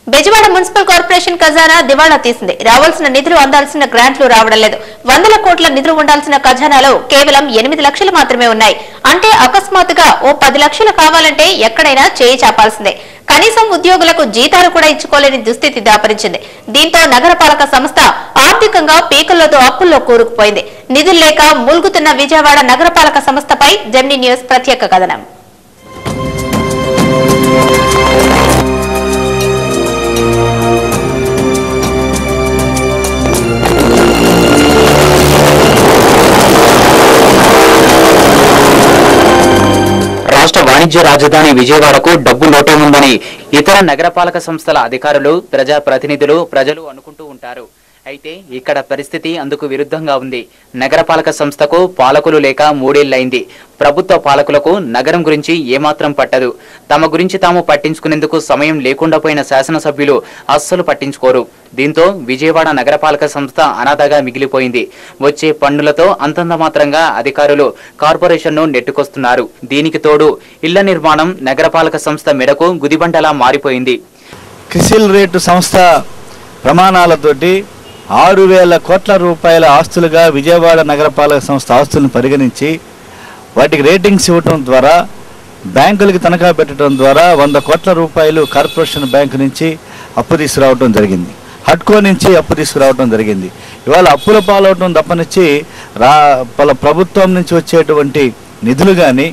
Bezawada municipal corporation ఖజానా దివాళా తీసింది రావాల్సిన నిధులు అందాల్సిన గ్రాంట్లు రావడం లేదు వందల కోట్ల నిధులు ఉండాల్సిన ఖజానాలో కేవలం ఎనిమిది లక్షలు మాత్రమే ఉన్నాయి అంటే అకస్మాత్తుగా ఓ పది లక్షలు కావాలంటే ఎక్కడైనా చేయి చాపాల్సిందే కనీసం ఉద్యోగులకు జీతాలు కూడా ఇచ్చుకోలేని దుస్థితి దాపరించింది దీంతో నగరపాలక సంస్థ ఆర్థికంగా పీకల్లోతో అప్పుల్లో కూరుకుపోయింది నిధులు లేక మూల్గుతున్న విజయవాడ నగరపాలక సంస్థపై జెమిని న్యూస్ ప్రత్యేక కథనం రాష్ట్ర వాణిజ్య రాజధాని విజయవాడకు డబ్బు లోటే ఉందని ఇతర నగరపాలక సంస్థల అధికారులు ప్రజా ప్రతినిధులు ప్రజలు అనుకుంటూ ఉంటారు అయితే ఇక్కడ పరిస్థితి అందుకు విరుద్ధంగా ఉంది నగరపాలక సంస్థకు పాలకులు లేక మూడేళ్లైంది ప్రభుత్వ పాలకులకు నగరం గురించి ఏమాత్రం పట్టదు తమ గురించి తాము పట్టించుకునేందుకు సమయం లేకుండా పోయిన శాసనసభ్యులు అస్సలు పట్టించుకోరు దీంతో విజయవాడ నగరపాలక సంస్థ అనాథగా మిగిలిపోయింది వచ్చే పన్నులతో అంతంత మాత్రంగా అధికారులు కార్పొరేషన్ను నెట్టుకొస్తున్నారు దీనికి తోడు ఇళ్ల నిర్మాణం నగరపాలక సంస్థ మెడకు గుదిబండలా మారిపోయింది క్రిసిల్ రేటు సంస్థ ప్రమాణాలతోటి ఆరు వేల కోట్ల రూపాయల ఆస్తులుగా విజయవాడ నగరపాలక సంస్థ ఆస్తులను పరిగణించి వాటికి రేటింగ్స్ ఇవ్వటం ద్వారా బ్యాంకులకి తనఖా పెట్టడం ద్వారా వంద కోట్ల రూపాయలు కార్పొరేషన్ బ్యాంకు నుంచి అప్పు తీసుకురావడం జరిగింది హట్కో నుంచి అప్పు తీసుకురావడం జరిగింది ఇవాళ అప్పుల పాలవటం తప్పనిచ్చి రా పల ప్రభుత్వం నుంచి వచ్చేటువంటి నిధులు కానీ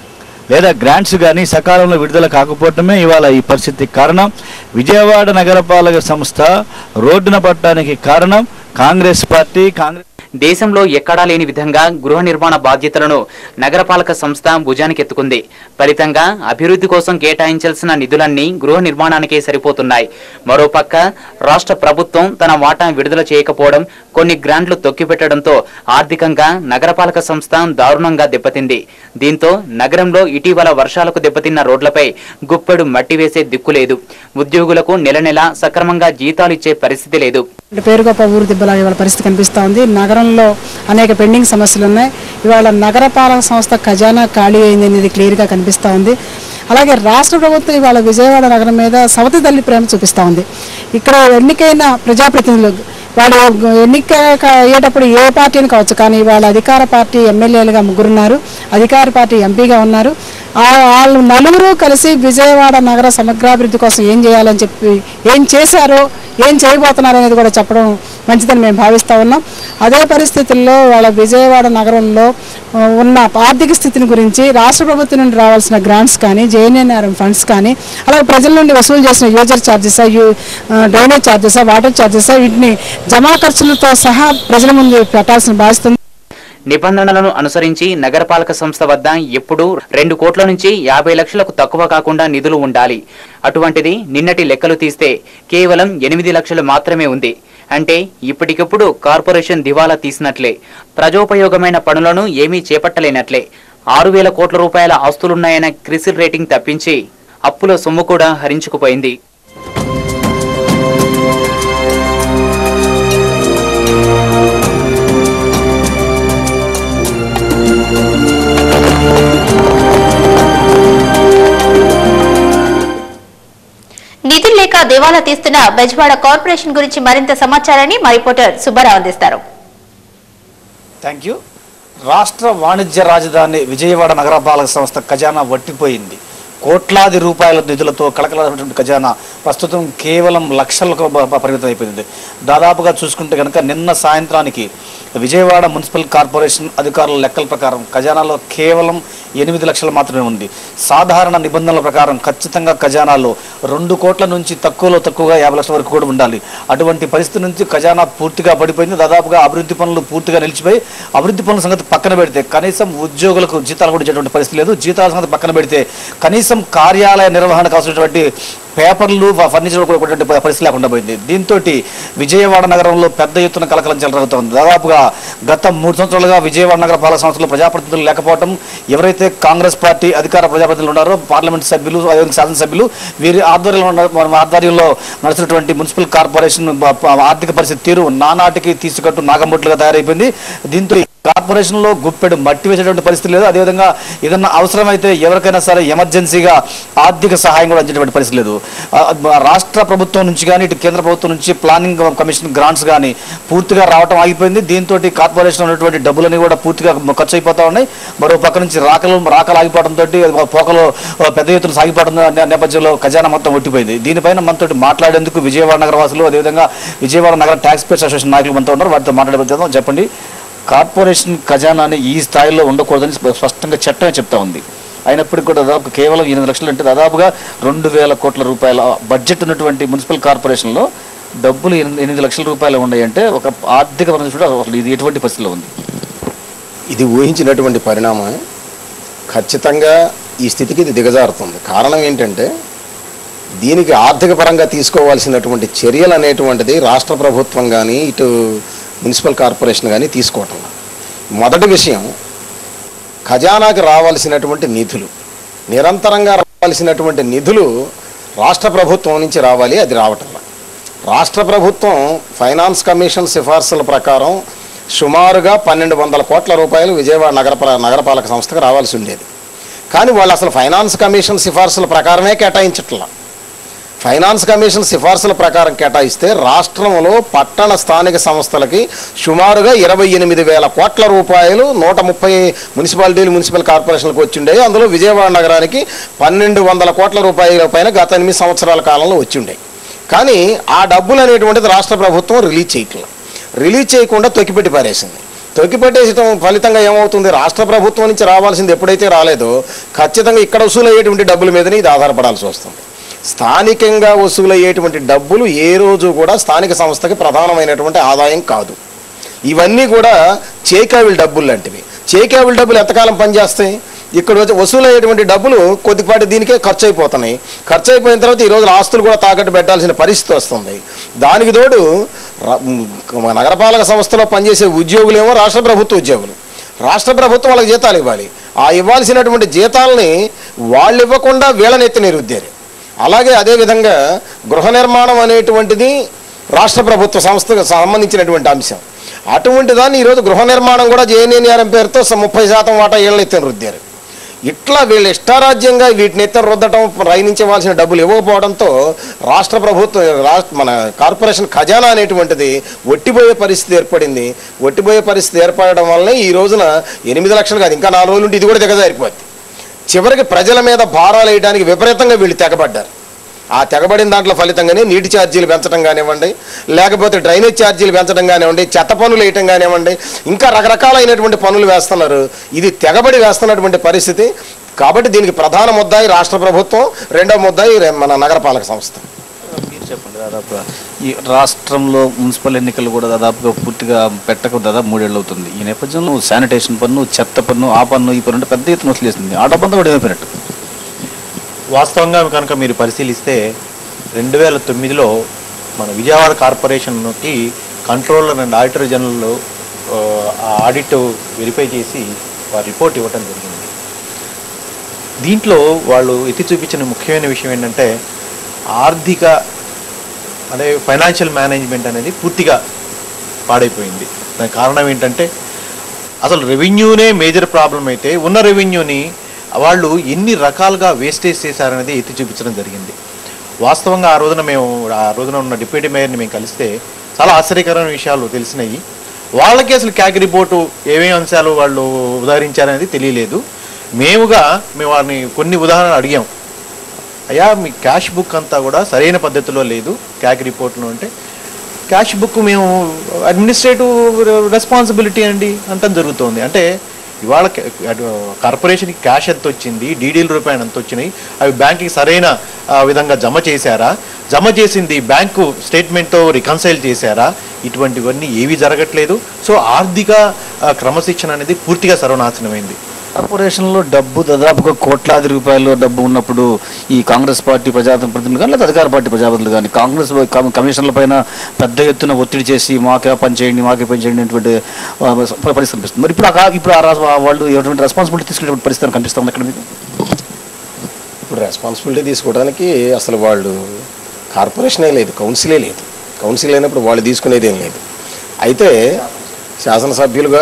లేదా గ్రాంట్స్ కానీ సకాలంలో విడుదల కాకపోవటమే ఇవాళ ఈ పరిస్థితికి కారణం విజయవాడ నగరపాలక సంస్థ రోడ్డున పట్టడానికి కారణం కాంగ్రెస్ పార్టీ కాంగ్రెస్ దేశంలో ఎక్కడా లేని విధంగా గృహ నిర్మాణ బాధ్యతలను నగరపాలక సంస్థ భుజానికి ఎత్తుకుంది ఫలితంగా అభివృద్ధి కోసం కేటాయించాల్సిన నిధులన్నీ గృహ నిర్మాణానికే సరిపోతున్నాయి మరోపక్క రాష్ట్ర ప్రభుత్వం తన వాటా విడుదల చేయకపోవడం కొన్ని గ్రాంట్లు తొక్కిపెట్టడంతో ఆర్థికంగా నగరపాలక సంస్థ దారుణంగా దెబ్బతింది దీంతో నగరంలో ఇటీవల వర్షాలకు దెబ్బతిన్న రోడ్లపై గుప్పెడు మట్టి వేసే దిక్కు లేదు ఉద్యోగులకు నెల నెలా సక్రమంగా జీతాలు ఇచ్చే పరిస్థితి లేదు అంటే పేరు గొప్ప ఊరు దిబ్బలా ఇవాళ పరిస్థితి కనిపిస్తూ ఉంది నగరంలో అనేక పెండింగ్ సమస్యలు ఉన్నాయి ఇవాళ నగరపాలక సంస్థ ఖజానా ఖాళీ అయింది అనేది క్లియర్గా కనిపిస్తూ ఉంది అలాగే రాష్ట్ర ప్రభుత్వం ఇవాళ విజయవాడ నగరం మీద సవతి తల్లి ప్రేమ చూపిస్తూ ఉంది ఇక్కడ ఎన్నికైన ప్రజాప్రతినిధులు వాళ్ళు ఎన్నిక క- అయ్యేటప్పుడు ఏ పార్టీని కావచ్చు కానీ వాళ్ళ అధికార పార్టీ ఎమ్మెల్యేలుగా ముగ్గురున్నారు అధికార పార్టీ ఎంపీగా ఉన్నారు ఆ- వాళ్ళు నలుగురు కలిసి విజయవాడ నగర సమగ్రాభివృద్ధి కోసం ఏం చేయాలని చెప్పి ఏం చేశారో ఏం చేయబోతున్నారు అనేది కూడా చెప్పడం మంచిదని మేము భావిస్తూ ఉన్నాం అదే పరిస్థితుల్లో వాళ్ళ విజయవాడ నగరంలో ఆ, ఉన్న ఆర్థిక స్థితిని గురించి రాష్ట్ర ప్రభుత్వం నుండి రావాల్సిన గ్రాంట్స్ కానీ జేఎన్ఎన్ఆర్ఎం ఫండ్స్ కానీ అలాగే ప్రజల నుండి వసూలు చేసిన user charges drainage charges water charges వీటిని జమా ఖర్చులతో సహా ప్రజల ముందు పెట్టాల్సిన బాధ్యత ఉంది. నిబంధనలను అనుసరించి నగరపాలక సంస్థ వద్ద ఎప్పుడూ రెండు కోట్ల నుంచి యాభై లక్షలకు తక్కువ కాకుండా నిధులు ఉండాలి అటువంటిది నిన్నటి లెక్కలు తీస్తే కేవలం ఎనిమిది లక్షలు మాత్రమే ఉంది అంటే ఇప్పటికిప్పుడు కార్పొరేషన్ దివాలా తీసినట్లే ప్రజోపయోగమైన పనులను ఏమీ చేపట్టలేనట్లే ఆరు వేల కోట్ల రూపాయల ఆస్తులున్నాయన్న క్రిసిల్ రేటింగ్ తప్పించి అప్పుల సొమ్ము కూడా హరించుకుపోయింది నిధులు లేక దివాలా తీస్తున్న బెజవాడ కార్పొరేషన్ గురించి మరింత సమాచారాన్ని మా రిపోర్టర్ సుబ్బారావు అందిస్తారు థ్యాంక్ యూ రాష్ట్ర వాణిజ్య రాజధాని విజయవాడ నగరపాలక సంస్థ ఖజానా వట్టిపోయింది కోట్లాది రూపాయల నిధులతో కలకలటువంటి ఖజానా ప్రస్తుతం కేవలం లక్షలకు ప- ప- పరిమితం అయిపోయింది దాదాపుగా చూసుకుంటే కనుక నిన్న సాయంత్రానికి విజయవాడ మున్సిపల్ కార్పొరేషన్ అధికారుల లెక్కల ప్రకారం ఖజానాలో కేవలం ఎనిమిది లక్షలు మాత్రమే ఉంది సాధారణ నిబంధనల ప్రకారం ఖచ్చితంగా ఖజానాలో రెండు కోట్ల నుంచి తక్కువలో తక్కువగా యాభై లక్షల వరకు కూడా ఉండాలి అటువంటి పరిస్థితి నుంచి ఖజానా పూర్తిగా పడిపోయింది దాదాపుగా అభివృద్ధి పనులు పూర్తిగా నిలిచిపోయి అభివృద్ధి పనుల సంగతి పక్కన పెడితే కనీసం ఉద్యోగులకు జీతాలు కూడా ఇచ్చేటువంటి పరిస్థితి లేదు జీతాల సంగతి పక్కన పెడితే కనీసం కార్యాలయ నిర్వహణకు అవసరమైనటువంటి పేపర్లు ఫ- ఫర్నిచర్ కూడా కొనేటువంటి ప- పరిస్థితి లేకుండా పోయింది దీంతో విజయవాడ నగరంలో పెద్ద ఎత్తున కలకలం చెలరవుతోంది దాదాపుగా గత మూడు సంవత్సరాలుగా విజయవాడ నగర పాలక సంస్థలో ప్రజాప్రతినిధులు లేకపోవడం ఎవరైతే కాంగ్రెస్ పార్టీ అధికార ప్రజాప్రతినిధులు ఉన్నారో పార్లమెంట్ సభ్యులు అదేవిధంగా శాసనసభ్యులు వీరి ఆధ్వర్యంలో ఉన్న- మన ఆధ్వర్యంలో నడుస్తున్నటువంటి మున్సిపల్ కార్పొరేషన్ బ- ప- ఆర్థిక పరిస్థితి తీరు నానాటికి తీసుకట్టు నాగంబొట్లుగా తయారైపోయింది దీంతో కార్పొరేషన్లో గుప్పెడు మట్టి వేసేటువంటి పరిస్థితి లేదు అదేవిధంగా ఏదన్నా అవసరమైతే ఎవరికైనా సరే ఎమర్జెన్సీగా ఆర్థిక సహాయం కూడా అందేటువంటి పరిస్థితి లేదు ఆ, ఆ, రాష్ట్ర ప్రభుత్వం నుంచి కానీ ఇటు కేంద్ర ప్రభుత్వం నుంచి ప్లానింగ్ కమిషన్ గ్రాంట్స్ కానీ పూర్తిగా రావటం ఆగిపోయింది దీంతో కార్పొరేషన్ ఉన్నటువంటి డబ్బులని కూడా పూర్తిగా ఖర్చు అయిపోతా ఉన్నాయి మరో పక్క నుంచి రాకలు రాకలు ఆగిపోవడంతో పోకలు ఆ, పెద్ద ఎత్తున సాగిపోవడం నే- నేపథ్యంలో ఖజానా మొత్తం ఒట్టిపోయింది దీనిపైన మనతో మాట్లాడేందుకు విజయవాడ నగర వాసులు అదేవిధంగా విజయవాడ నగర ట్యాక్స్ పేర్స్ అసోసియేషన్ నాయకులు మనతో ఉన్నారు వారితో మాట్లాడే ప్రయత్నం చెప్పండి కార్పొరేషన్ ఖజానాని ఈ స్థాయిలో ఉండకూడదని స్ప- స్పష్టంగా చట్టమే చెప్తా ఉంది అయినప్పటికీ కూడా దాదాపు కేవలం ఎనిమిది లక్షలు అంటే దాదాపుగా రెండు వేల కోట్ల రూపాయల బడ్జెట్ ఉన్నటువంటి మున్సిపల్ కార్పొరేషన్లో డబ్బులు ఎనిమిది ఎనిమిది లక్షల రూపాయలు ఉన్నాయంటే ఒక ఆర్థిక పరంగా చూడ అసలు ఇది ఎటువంటి పరిస్థితిలో ఉంది ఇది ఊహించినటువంటి పరిణామం ఖచ్చితంగా ఈ స్థితికి ఇది దిగజారుతుంది కారణం ఏంటంటే దీనికి ఆర్థిక పరంగా తీసుకోవాల్సినటువంటి చర్యలు అనేటువంటిది రాష్ట్ర ప్రభుత్వం కానీ ఇటు మున్సిపల్ కార్పొరేషన్ కానీ తీసుకోవటం మొదటి విషయం ఖజానాకి రావాల్సినటువంటి నిధులు నిరంతరంగా రావాల్సినటువంటి నిధులు రాష్ట్ర ప్రభుత్వం నుంచి రావాలి అది రావటంలా రాష్ట్ర ప్రభుత్వం ఫైనాన్స్ కమిషన్ సిఫార్సుల ప్రకారం సుమారుగా పన్నెండు వందల కోట్ల రూపాయలు విజయవాడ నగరపాల నగరపాలక సంస్థకు రావాల్సి ఉండేది కానీ వాళ్ళు అసలు ఫైనాన్స్ కమిషన్ సిఫార్సుల ప్రకారమే కేటాయించట్లా ఫైనాన్స్ కమిషన్ సిఫార్సుల ప్రకారం కేటాయిస్తే రాష్ట్రంలో పట్టణ స్థానిక సంస్థలకి సుమారుగా ఇరవై ఎనిమిది వేల కోట్ల రూపాయలు నూట ముప్పై మున్సిపాలిటీలు మున్సిపల్ కార్పొరేషన్లకు వచ్చిండేవి అందులో విజయవాడ నగరానికి పన్నెండు వందల కోట్ల రూపాయల పైన గత ఎనిమిది సంవత్సరాల కాలంలో వచ్చిండేవి కానీ ఆ డబ్బులు అనేటువంటిది రాష్ట్ర ప్రభుత్వం రిలీజ్ చేయట్లేదు రిలీజ్ చేయకుండా తొక్కిపెట్టి పారేసింది తొక్కిపెట్టేసడం ఫలితంగా ఏమవుతుంది రాష్ట్ర ప్రభుత్వం నుంచి రావాల్సింది ఎప్పుడైతే రాలేదో ఖచ్చితంగా ఇక్కడ వసూలయ్యేటువంటి డబ్బుల మీదనే ఇది ఆధారపడాల్సి వస్తుంది స్థానికంగా వసూలయ్యేటువంటి డబ్బులు ఏ రోజు కూడా స్థానిక సంస్థకి ప్రధానమైనటువంటి ఆదాయం కాదు ఇవన్నీ కూడా చేకావిల్ డబ్బులు లాంటివి చేకావిల్ డబ్బులు ఎంతకాలం పనిచేస్తాయి ఇక్కడ వచ్చి వసూలయ్యేటువంటి డబ్బులు కొద్దిపాటి దీనికే ఖర్చు అయిపోతున్నాయి ఖర్చు అయిపోయిన తర్వాత ఈ రోజు ఆస్తులు కూడా తాకట్టు పెట్టాల్సిన పరిస్థితి వస్తుంది దానికి తోడు ర- మ- నగరపాలక సంస్థలో పనిచేసే ఉద్యోగులేమో రాష్ట్ర ప్రభుత్వ ఉద్యోగులు రాష్ట్ర ప్రభుత్వం వాళ్ళకి జీతాలు ఇవ్వాలి ఆ ఇవ్వాల్సినటువంటి జీతాలని వాళ్ళు ఇవ్వకుండా వీళ్ళని ఎత్తి నిరుద్దారు అలాగే అదేవిధంగా గృహ నిర్మాణం అనేటువంటిది రాష్ట్ర ప్రభుత్వ సంస్థకు సంబంధించినటువంటి అంశం అటువంటి దాన్ని ఈరోజు గృహ నిర్మాణం కూడా జేఎన్ఎన్ఆర్ఎం పేరుతో స- ముప్పై శాతం వాటా ఏళ్ళ ఎత్తున రుద్దారు ఇట్లా వీళ్ళు ఇష్టారాజ్యంగా వీటిని ఎత్తున రుద్దటం రైనించవలసిన డబ్బులు ఇవ్వకపోవడంతో రాష్ట్ర ప్రభుత్వం రాష్ట్ర మన కార్పొరేషన్ ఖజానా అనేటువంటిది ఒట్టిపోయే పరిస్థితి ఏర్పడింది ఒట్టిపోయే పరిస్థితి ఏర్పడడం వల్లనే ఈ రోజున ఎనిమిది లక్షలు కాదు ఇంకా నాలుగు రోజులు ఉంటే ఇది కూడా దిగజారిపోద్ది చివరికి ప్రజల మీద భారాలు వేయడానికి విపరీతంగా వీళ్ళు తెగబడ్డారు ఆ తెగబడిన దాంట్లో ఫలితంగానే నీటి ఛార్జీలు పెంచడం కానివ్వండి లేకపోతే డ్రైనేజ్ ఛార్జీలు పెంచడం కానివ్వండి చెత్త పనులు వేయటం కానివ్వండి ఇంకా రకరకాలైనటువంటి పనులు వేస్తున్నారు ఇది తెగబడి వేస్తున్నటువంటి పరిస్థితి కాబట్టి దీనికి ప్రధాన ముద్దాయి రాష్ట్ర ప్రభుత్వం రెండో ముద్దాయి రే- మన నగరపాలక సంస్థ మీరు చెప్పండి దాదాపుగా ఈ రాష్ట్రంలో మున్సిపల్ ఎన్నికలు కూడా దాదాపుగా పూర్తిగా పెట్టక దాదాపు మూడేళ్ళు అవుతుంది ఈ నేపథ్యంలో శానిటేషన్ పన్ను చెత్త పన్ను ఆ పన్ను ఈ పన్ను అంటే పెద్ద ఎత్తున వసూలు చేస్తుంది ఆ డబ్బంతా కూడా ఏమైపోయినట్టు వాస్తవంగా కనుక మీరు పరిశీలిస్తే రెండు వేల తొమ్మిదిలో మన విజయవాడ కార్పొరేషన్కి కంట్రోలర్ అండ్ ఆడిటర్ జనరల్ ఆ, ఆ ఆడిట్ వెరిఫై చేసి వారి రిపోర్ట్ ఇవ్వటం జరిగింది దీంట్లో వాళ్ళు ఎత్తి చూపించిన ముఖ్యమైన విషయం ఏంటంటే ఆర్థిక అంటే ఫైనాన్షియల్ మేనేజ్మెంట్ అనేది పూర్తిగా పాడైపోయింది దానికి కారణం ఏంటంటే అసలు రెవెన్యూనే మేజర్ ప్రాబ్లం అయితే ఉన్న రెవెన్యూని వాళ్ళు ఎన్ని రకాలుగా వేస్టేజ్ చేశారనేది ఎత్తి చూపించడం జరిగింది వాస్తవంగా ఆ రోజున మేము ఆ రోజున ఉన్న డిప్యూటీ మేయర్ని మేము కలిస్తే చాలా ఆశ్చర్యకరమైన విషయాలు తెలిసినాయి వాళ్ళకి అసలు క్యాగ్ రిపోర్టు ఏమేమి అంశాలు వాళ్ళు ఉదాహరించారనేది తెలియలేదు మేముగా మేము వారిని కొన్ని ఉదాహరణలు అడిగాం అయ్యా మీ క్యాష్ బుక్ అంతా కూడా సరైన పద్ధతిలో లేదు క్యాగ్ రిపోర్ట్లో అంటే క్యాష్ బుక్ మేము అడ్మినిస్ట్రేటివ్ రెస్పాన్సిబిలిటీ అండి అంతా జరుగుతోంది అంటే ఇవాళ క- అటు కార్పొరేషన్కి క్యాష్ ఎంత వచ్చింది డీడీల రూపాయలు ఎంత వచ్చినాయి అవి బ్యాంక్కి సరైన ఆ, విధంగా జమ చేశారా జమ చేసింది బ్యాంకు స్టేట్మెంట్తో రికన్సైల్ చేశారా ఇటువంటివన్నీ ఏవి జరగట్లేదు సో ఆర్థిక ఆ, క్రమశిక్షణ అనేది పూర్తిగా సర్వనాశనమైంది కార్పొరేషన్లో డబ్బు దాదాపుగా కోట్లాది రూపాయలు డబ్బు ఉన్నప్పుడు ఈ కాంగ్రెస్ పార్టీ ప్రజాప్రతినిధులు కానీ లేదా అధికార పార్టీ ప్రజాప్రతినిధులు కానీ కాంగ్రెస్ కమ- కమిషన్ల పైన పెద్ద ఎత్తున ఒత్తిడి చేసి మాకే పని చేయండి మాకే పని చేయండి అనేటువంటి ఆ, పరిస్థితి కనిపిస్తుంది మరి ఇప్పుడు ఆ కా- ఇప్పుడు ఆ రా- ఆ వాళ్ళు ఎటువంటి రెస్పాన్సిబిలిటీ తీసుకునే పరిస్థితి కనిపిస్తుంది ఇక్కడ మీకు ఇప్పుడు రెస్పాన్సిబిలిటీ తీసుకోవడానికి అసలు వాళ్ళు కార్పొరేషనే లేదు కౌన్సిలే లేదు కౌన్సిల్ అయినప్పుడు వాళ్ళు తీసుకునేది ఏం లేదు అయితే శాసనసభ్యులుగా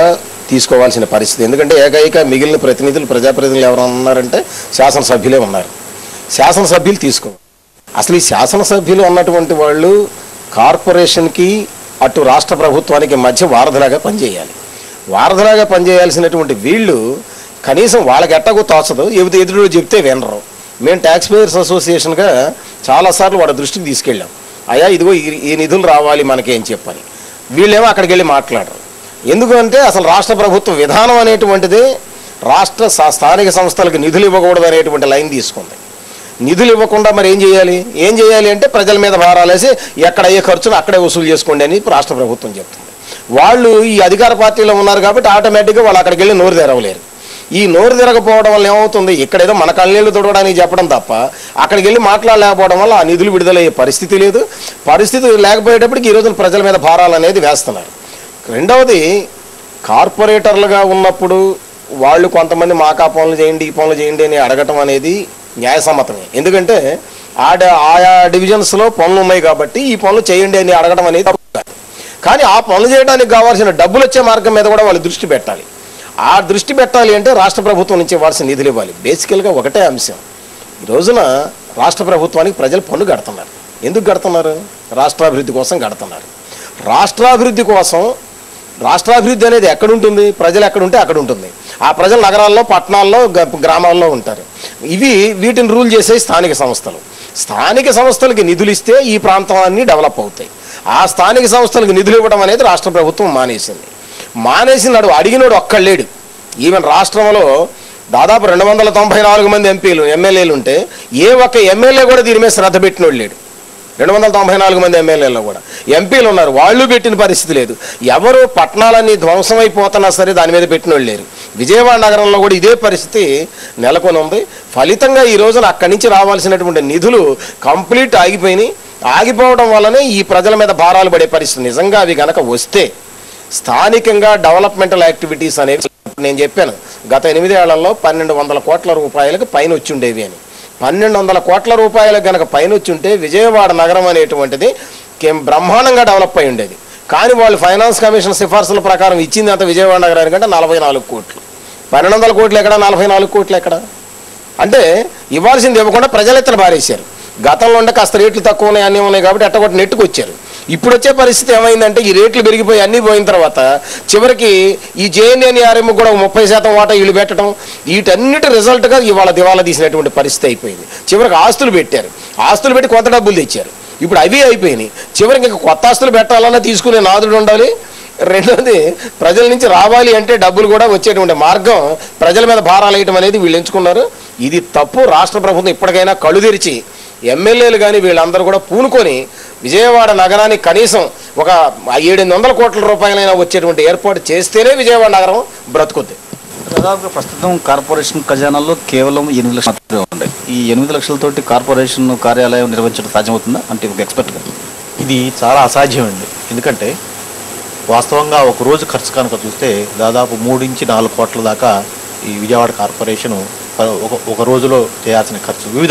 తీసుకోవాల్సిన పరిస్థితి ఎందుకంటే ఏకైక మిగిలిన ప్రతినిధులు ప్రజాప్రతినిధులు ఎవరు ఉన్నారంటే శాసనసభ్యులే ఉన్నారు శాసనసభ్యులు తీసుకో అసలు ఈ శాసనసభ్యులు ఉన్నటువంటి వాళ్ళు కార్పొరేషన్కి అటు రాష్ట్ర ప్రభుత్వానికి మధ్య వారధిలాగా పనిచేయాలి వారధిలాగా పనిచేయాల్సినటువంటి వీళ్ళు కనీసం వాళ్ళకి ఎట్టగో తోచదు ఎదుటి ఎదురు చెప్తే వినరు మేము ట్యాక్స్ పేయర్స్ అసోసియేషన్గా చాలాసార్లు వాళ్ళ దృష్టికి తీసుకెళ్ళాం అయ్యా ఇదిగో ఈ- ఈ నిధులు రావాలి మనకి ఏం చెప్పని వీళ్ళేమో అక్కడికి వెళ్ళి మాట్లాడరు ఎందుకంటే అసలు రాష్ట్ర ప్రభుత్వ విధానం అనేటువంటిది రాష్ట్ర సా- స్థానిక సంస్థలకు నిధులు ఇవ్వకూడదు అనేటువంటి లైన్ తీసుకుంది నిధులు ఇవ్వకుండా మరి ఏం చేయాలి ఏం చేయాలి అంటే ప్రజల మీద భారాలేసి ఎక్కడ అయ్యే ఖర్చును అక్కడే వసూలు చేసుకోండి అని రాష్ట్ర ప్రభుత్వం చెప్తుంది వాళ్ళు ఈ అధికార పార్టీలో ఉన్నారు కాబట్టి ఆటోమేటిక్గా వాళ్ళు అక్కడికి వెళ్ళి నోరు తెరవలేరు ఈ నోరు తిరగపోవడం వల్ల ఏమవుతుంది ఇక్కడేదో మన కళ్ళనీళ్ళు తొడవడానికి చెప్పడం తప్ప అక్కడికి వెళ్ళి మాట్లాడలేకపోవడం వల్ల ఆ నిధులు విడుదలయ్యే పరిస్థితి లేదు పరిస్థితి లేకపోయేటప్పటికి ఈ రోజున ప్రజల మీద భారాలు అనేది వేస్తున్నారు రెండవది కార్పొరేటర్లుగా ఉన్నప్పుడు వాళ్ళు కొంతమంది మాకు ఆ పనులు చేయండి ఈ పనులు చేయండి అని అడగటం అనేది న్యాయసమ్మతమే ఎందుకంటే ఆ డ- ఆయా డివిజన్స్లో పనులు ఉన్నాయి కాబట్టి ఈ పనులు చేయండి అని అడగడం అనేది తప్పు కాదు. కానీ ఆ పనులు చేయడానికి కావాల్సిన డబ్బులు వచ్చే మార్గం మీద కూడా వాళ్ళు దృష్టి పెట్టాలి ఆ దృష్టి పెట్టాలి అంటే రాష్ట్ర ప్రభుత్వం నుంచి ఇవ్వాల్సిన నిధులు ఇవ్వాలి బేసికల్గా ఒకటే అంశం ఈ రోజున రాష్ట్ర ప్రభుత్వానికి ప్రజలు పన్ను కడుతున్నారు ఎందుకు కడుతున్నారు రాష్ట్రాభివృద్ధి కోసం కడుతున్నారు రాష్ట్రాభివృద్ధి కోసం రాష్ట్రాభివృద్ధి అనేది ఎక్కడ ఉంటుంది ప్రజలు ఎక్కడ ఉంటే అక్కడ ఉంటుంది ఆ ప్రజలు నగరాల్లో పట్టణాల్లో గ- గ్రామాల్లో ఉంటారు ఇవి వీటిని రూల్ చేసే స్థానిక సంస్థలు స్థానిక సంస్థలకి నిధులు ఇస్తే ఈ ప్రాంతాలన్నీ డెవలప్ అవుతాయి ఆ స్థానిక సంస్థలకు నిధులు ఇవ్వడం అనేది రాష్ట్ర ప్రభుత్వం మానేసింది మానేసినాడు అడిగినోడు ఒక్కడు లేడు ఈవెన్ రాష్ట్రంలో దాదాపు రెండు వందల తొంభై నాలుగు మంది ఎంపీలు ఎమ్మెల్యేలు ఉంటే ఏ ఒక్క ఎమ్మెల్యే కూడా దీని మీద శ్రద్ధ పెట్టినోడు లేడు రెండు వందల తొంభై నాలుగు మంది ఎమ్మెల్యేల్లో కూడా ఎంపీలు ఉన్నారు వాళ్ళు పెట్టిన పరిస్థితి లేదు ఎవరు పట్టణాలన్నీ ధ్వంసమైపోతున్నా సరే దాని మీద పెట్టిన వాళ్ళు లేరు విజయవాడ నగరంలో కూడా ఇదే పరిస్థితి నెలకొని ఉంది ఫలితంగా ఈ రోజున అక్కడి నుంచి రావాల్సినటువంటి నిధులు కంప్లీట్ ఆగిపోయినాయి ఆగిపోవడం వల్లనే ఈ ప్రజల మీద భారాలు పడే పరిస్థితి నిజంగా అవి గనక వస్తే స్థానికంగా డెవలప్మెంటల్ యాక్టివిటీస్ అనేవి నేను చెప్పాను గత ఎనిమిదేళ్లలో పన్నెండు వందల కోట్ల రూపాయలకు పైన వచ్చి ఉండేవి అని పన్నెండు వందల కోట్ల రూపాయలకు గనక పైన వచ్చి ఉంటే విజయవాడ నగరం అనేటువంటిది కేం- బ్రహ్మాండంగా డెవలప్ అయి ఉండేది కానీ వాళ్ళు ఫైనాన్స్ కమిషన్ సిఫార్సుల ప్రకారం ఇచ్చింది అంత విజయవాడ నగరానికి అంటే నలభై నాలుగు కోట్లు పన్నెండు వందల కోట్లు ఎక్కడ నలభై నాలుగు కోట్లు ఎక్కడ అంటే ఇవ్వాల్సింది ఇవ్వకుండా ప్రజలు ఎత్తున బారేశారు గతంలో ఉండే కాస్త రేట్లు తక్కువ ఉన్నాయి అన్నీ ఉన్నాయి కాబట్టి ఎట్టగొట్టి నెట్టుకు వచ్చారు ఇప్పుడు వచ్చే పరిస్థితి ఏమైందంటే ఈ రేట్లు పెరిగిపోయి అన్నీ పోయిన తర్వాత చివరికి ఈ జేఎన్ఎన్ఆర్ఎం కూడా ముప్పై శాతం వాటా వీళ్ళు పెట్టడం వీటన్నిటి రిజల్ట్గా ఇవాళ దివాలా తీసినటువంటి పరిస్థితి అయిపోయింది చివరికి ఆస్తులు పెట్టారు ఆస్తులు పెట్టి కొత్త డబ్బులు తెచ్చారు ఇప్పుడు అవి అయిపోయినాయి చివరికి ఇంకా కొత్త ఆస్తులు పెట్టాలన్నా తీసుకునే నాదుడు ఉండాలి రెండోది ప్రజల నుంచి రావాలి అంటే డబ్బులు కూడా వచ్చేటువంటి మార్గం ప్రజల మీద భారాలు వేయటం అనేది వీళ్ళు ఎంచుకున్నారు ఇది తప్పు రాష్ట్ర ప్రభుత్వం ఇప్పటికైనా కళ్ళు తెరిచి ఎమ్మెల్యేలు కానీ వీళ్ళందరూ కూడా పూనుకొని విజయవాడ నగరానికి కనీసం ఒక ఏడెనిమిది వందల కోట్ల రూపాయలైనా వచ్చేటువంటి ఏర్పాటు చేస్తేనే విజయవాడ నగరం బ్రతుకుద్ది దాదాపుగా ప్రస్తుతం కార్పొరేషన్ ఖజానాలో కేవలం ఎనిమిది లక్షలు మాత్రమే ఉన్నాయి ఈ ఎనిమిది లక్షలతోటి కార్పొరేషన్ కార్యాలయం నిర్వహించడం సాధ్యమవుతుందా అంటే ఒక ఎక్స్పర్ట్గా ఇది చాలా అసాధ్యం అండి ఎందుకంటే వాస్తవంగా ఒక రోజు ఖర్చు కనుక చూస్తే దాదాపు మూడు నుంచి నాలుగు కోట్ల దాకా ఈ విజయవాడ కార్పొరేషను ప- ఒక ఒక రోజులో చేయాల్సిన ఖర్చు వివిధ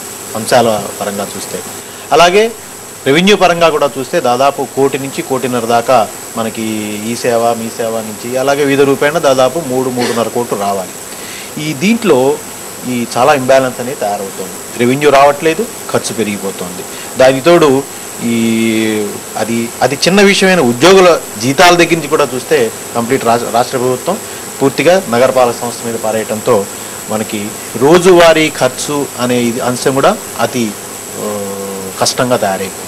అంశాల పరంగా చూస్తే అలాగే రెవెన్యూ పరంగా కూడా చూస్తే దాదాపు కోటి నుంచి కోటిన్నర దాకా మనకి ఈ సేవ మీ సేవ నుంచి అలాగే వివిధ రూపాయన దాదాపు మూడు మూడున్నర కోట్లు రావాలి ఈ దీంట్లో ఈ చాలా ఇంబ్యాలెన్స్ అనేది తయారవుతుంది రెవెన్యూ రావట్లేదు ఖర్చు పెరిగిపోతుంది దానికి తోడు ఈ అది అది చిన్న విషయమైన ఉద్యోగుల జీతాల దగ్గర నుంచి కూడా చూస్తే కంప్లీట్ రాష్ట్ర రాష్ట్ర ప్రభుత్వం పూర్తిగా నగరపాలక సంస్థ మీద పారేయడంతో మనకి రోజువారీ ఖర్చు అనే ఇది అంశం కూడా అతి ఆ, కష్టంగా తయారైపోయింది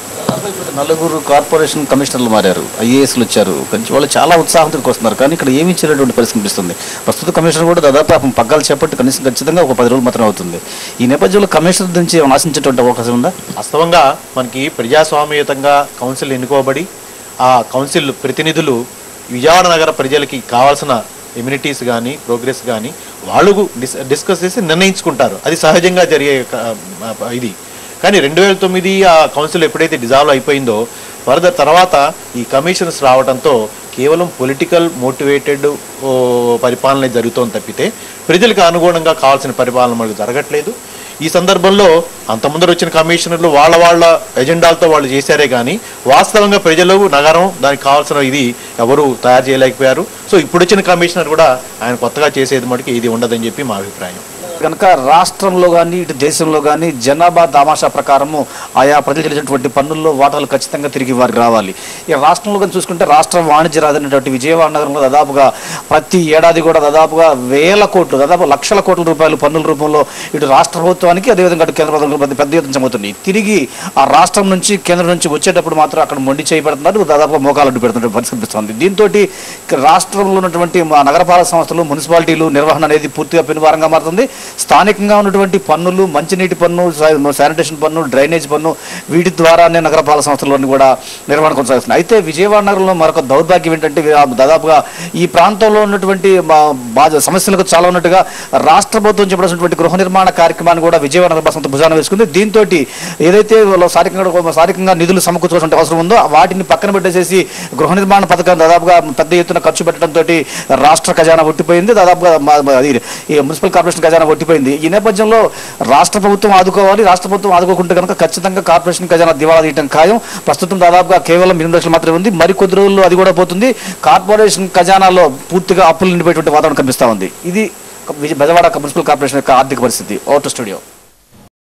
నలుగురు కార్పొరేషన్ కమిషనర్లు మారారు ఐఏఎస్లు వచ్చారు కొంచెం వాళ్ళు చాలా ఉత్సాహంతో వస్తున్నారు కానీ ఇక్కడ ఏమి ఇచ్చినటువంటి పరిస్థితి కనిపిస్తుంది ప్రస్తుత కమిషనర్ కూడా దాదాపు పాపం పగ్గాలు చేపట్టి కనీసం ఖచ్చితంగా ఒక పది రోజులు మాత్రమే అవుతుంది ఈ నేపథ్యంలో కమిషనర్ నుంచి ఏమైనా ఆశించేటువంటి అవకాశం ఉందా వాస్తవంగా మనకి ప్రజాస్వామ్యయుతంగా కౌన్సిల్ ఎన్నుకోబడి ఆ కౌన్సిల్ ప్రతినిధులు విజయవాడ నగర ప్రజలకి కావాల్సిన ఎమ్యూనిటీస్ కానీ ప్రోగ్రెస్ కానీ వాళ్ళు డిస్ డిస్కస్ చేసి నిర్ణయించుకుంటారు అది సహజంగా జరిగే క- ఆ, ఇది కానీ రెండు వేల తొమ్మిది ఆ కౌన్సిల్ ఎప్పుడైతే డిజాల్వ్ అయిపోయిందో ఫర్దర్ తర్వాత ఈ కమిషన్స్ రావడంతో కేవలం పొలిటికల్ మోటివేటెడ్ పరిపాలన జరుగుతోంది తప్పితే ప్రజలకు అనుగుణంగా కావాల్సిన పరిపాలన మనకు జరగట్లేదు ఈ సందర్భంలో అంత ముందర వచ్చిన కమిషనర్లు వాళ్ళ వాళ్ళ ఎజెండాలతో వాళ్ళు చేశారే కానీ వాస్తవంగా ప్రజలు నగరం దానికి కావాల్సిన ఇది ఎవరు తయారు చేయలేకపోయారు సో ఇప్పుడు వచ్చిన కమిషనర్ కూడా ఆయన కొత్తగా చేసేది మటుకు ఇది ఉండదని చెప్పి మా అభిప్రాయం కనుక రాష్ట్రంలో కానీ ఇటు దేశంలో కానీ జనాభా దామాషా ప్రకారము ఆయా ప్రజలు చెల్లించినటువంటి పన్నుల్లో వాటాలు ఖచ్చితంగా తిరిగి వారికి రావాలి ఇక రాష్ట్రంలో కానీ చూసుకుంటే రాష్ట్ర వాణిజ్య రాజైనటువంటి విజయవాడ నగరంలో దాదాపుగా ప్రతి ఏడాది కూడా దాదాపుగా వేల కోట్లు దాదాపు లక్షల కోట్ల రూపాయలు పన్నుల రూపంలో ఇటు రాష్ట్ర ప్రభుత్వానికి అదేవిధంగా అటు కేంద్ర ప్రభుత్వం పెద్ద- పెద్ద ఎత్తున జరుగుతుంది తిరిగి ఆ రాష్ట్రం నుంచి కేంద్రం నుంచి వచ్చేటప్పుడు మాత్రం అక్కడ మొండి చేయబడుతున్నారు దాదాపుగా మోకాలు అడ్డు పెడుతున్న పరిస్థితి కనిపిస్తుంది దీంతో రాష్ట్రంలో ఉన్నటువంటి మా నగరపాలక సంస్థలు మున్సిపాలిటీలు నిర్వహణ అనేది పూర్తిగా పెనుభారంగా మారుతుంది స్థానికంగా ఉన్నటువంటి పన్నులు మంచినీటి పన్ను శా- శానిటేషన్ పన్ను డ్రైనేజ్ పన్ను వీటి ద్వారానే నగరపాలక సంస్థలన్నీ కూడా నిర్వహణ కొనసాగుతుంది అయితే విజయవాడ నగరంలో మరొక దౌర్భాగ్యం ఏంటంటే వి- దాదాపుగా ఈ ప్రాంతంలో ఉన్నటువంటి మా బాధ సమస్యలకు చాలా ఉన్నట్టుగా రాష్ట్ర ప్రభుత్వం చెప్పాల్సినటువంటి గృహ నిర్మాణ కార్యక్రమాన్ని కూడా విజయవాడ నగర సంస్థ భుజాన వేసుకుంది దీంతో ఏదైతే వాళ్ళు స్థానికంగా స్థానికంగా నిధులు సమకూర్చాల్సిన అవసరం ఉందో వాటిని పక్కన పెట్టేసేసి గృహ నిర్మాణ పథకం దాదాపుగా పెద్ద ఎత్తున ఖర్చు పెట్టడంతో రాష్ట్ర ఖజానా ఒట్టిపోయింది దాదాపుగా మా- మా- అది ఈ మున్సిపల్ కార్పొరేషన్ ఖజానా ఒట్టిపోయింది ఈ నేపథ్యంలో రాష్ట్ర ప్రభుత్వం ఆదుకోవాలి రాష్ట్ర ప్రభుత్వం ఆదుకోకుంటే కనుక ఖచ్చితంగా కార్పొరేషన్ ఖజానా దివాలా తీయటం ఖాయం ప్రస్తుతం దాదాపుగా కేవలం ఎనిమిది లక్షలు మాత్రమే ఉంది మరి కొద్ది రోజుల్లో అది కూడా పోతుంది కార్పొరేషన్ ఖజానాలో పూర్తిగా అప్పులు నిండిపోయేటువంటి వాతావరణం కనిపిస్తా ఉంది ఇది విజయ- బెజవాడ మున్సిపల్ కార్పొరేషన్ యొక్క ఆర్థిక పరిస్థితి ఓటర్ స్టూడియో